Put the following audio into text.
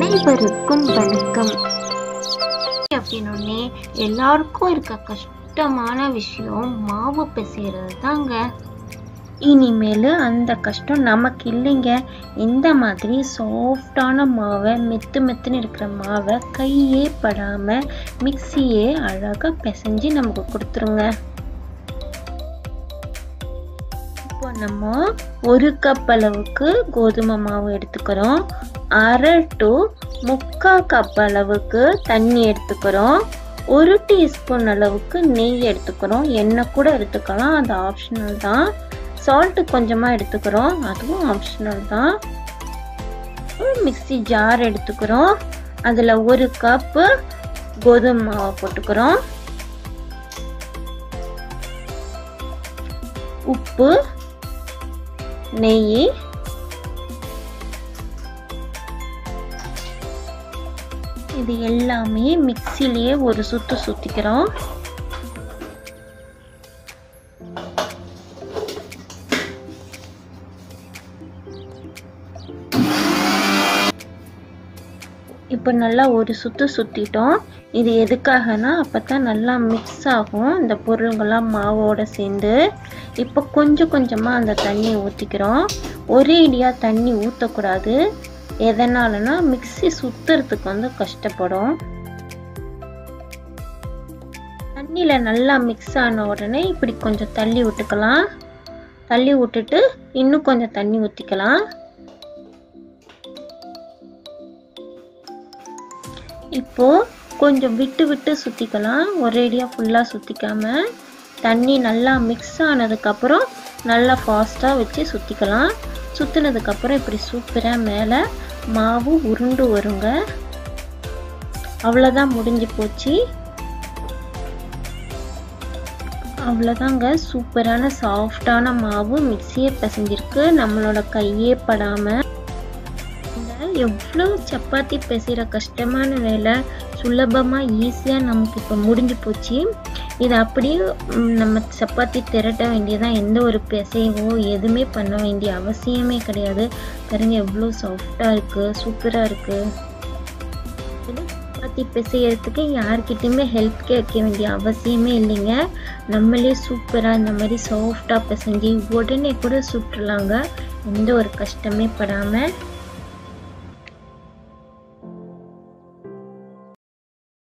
அனைவருக்கும் வணக்கம் அப்படின்னே எல்லாருக்கும் இருக்க கஷ்டமான விஷயம் மாவு பிசைறது தாங்க இனிமேல் அந்த கஷ்டம் நமக்கு இல்லைங்க இந்த மாதிரி சாஃப்டான மாவை மெத்து மெத்துன்னு இருக்கிற மாவை கையே படாமல் மிக்சியே அழகாக பிசைஞ்சு நமக்கு கொடுத்துருங்க இப்போ நம்ம ஒரு கப் அளவுக்கு கோதுமை மாவு எடுத்துக்கிறோம் அரை டு முக்கால் கப் அளவுக்கு தண்ணி எடுத்துக்கிறோம் ஒரு டீஸ்பூன் அளவுக்கு நெய் எடுத்துக்கிறோம் எண்ணெய் கூட எடுத்துக்கலாம் அது ஆப்ஷனல் தான் சால்ட்டு கொஞ்சமாக எடுத்துக்கிறோம் அதுவும் ஆப்ஷனல் தான் ஒரு மிக்சி ஜார் எடுத்துக்கிறோம் அதில் ஒரு கப்பு கோதுமை மாவை போட்டுக்கிறோம் உப்பு நெய் இது எல்லாமே மிக்சிலேயே ஒரு சுத்து சுத்திக்கிறோம் இப்போ நல்லா ஒரு சுத்து சுத்திட்டோம் இது எதுக்காகனா அப்போ தான் நல்லா மிக்ஸ் ஆகும் இந்த பொருளுங்கள்லாம் மாவோட சேர்ந்து இப்போ கொஞ்சம் கொஞ்சமாக அந்த தண்ணி ஊற்றிக்கிறோம் ஒரே இடியாக தண்ணி ஊற்றக்கூடாது எதனாலனா மிக்சி சுத்துறதுக்கு வந்து கஷ்டப்படும் தண்ணியில் நல்லா மிக்ஸ் ஆன உடனே இப்படி கொஞ்சம் தள்ளி விட்டுக்கலாம் தள்ளி விட்டுட்டு இன்னும் கொஞ்சம் தண்ணி ஊற்றிக்கலாம் இப்போ கொஞ்சம் விட்டு விட்டு சுற்றிக்கலாம் ஒரேடியாக ஃபுல்லாக சுற்றிக்காம தண்ணி நல்லா மிக்ஸ் ஆனதுக்கப்புறம் நல்லா ஃபாஸ்ட்டாக வச்சு சுற்றிக்கலாம் சுற்றினதுக்கப்புறம் இப்படி சூப்பராக மேலே மாவு உருண்டு வருங்க அவ்வளோதான் முடிஞ்சு போச்சு அவ்வளோதாங்க சூப்பரான சாஃப்டான மாவு மிக்சியே பிசைஞ்சிருக்கு நம்மளோட கையே படாமல் எவ்வளோ சப்பாத்தி பிசைகிற கஷ்டமான வேலை சுலபமாக ஈஸியாக நமக்கு இப்போ முடிஞ்சு போச்சு இது அப்படியே நம்ம சப்பாத்தி திரட்ட வேண்டியதான் எந்த ஒரு பிசைவோ எதுவுமே பண்ண வேண்டிய அவசியமே கிடையாது பாருங்க எவ்வளோ சாஃப்டாக இருக்குது சூப்பராக இருக்குது சப்பாத்தி பிசையறதுக்கு யார்கிட்டையுமே ஹெல்ப் கேட்க வேண்டிய அவசியமே இல்லைங்க நம்மளே சூப்பராக இந்த மாதிரி சாஃப்டாக பிசைஞ்சு உடனே கூட சுட்டுலாங்க எந்த ஒரு கஷ்டமே படாமல்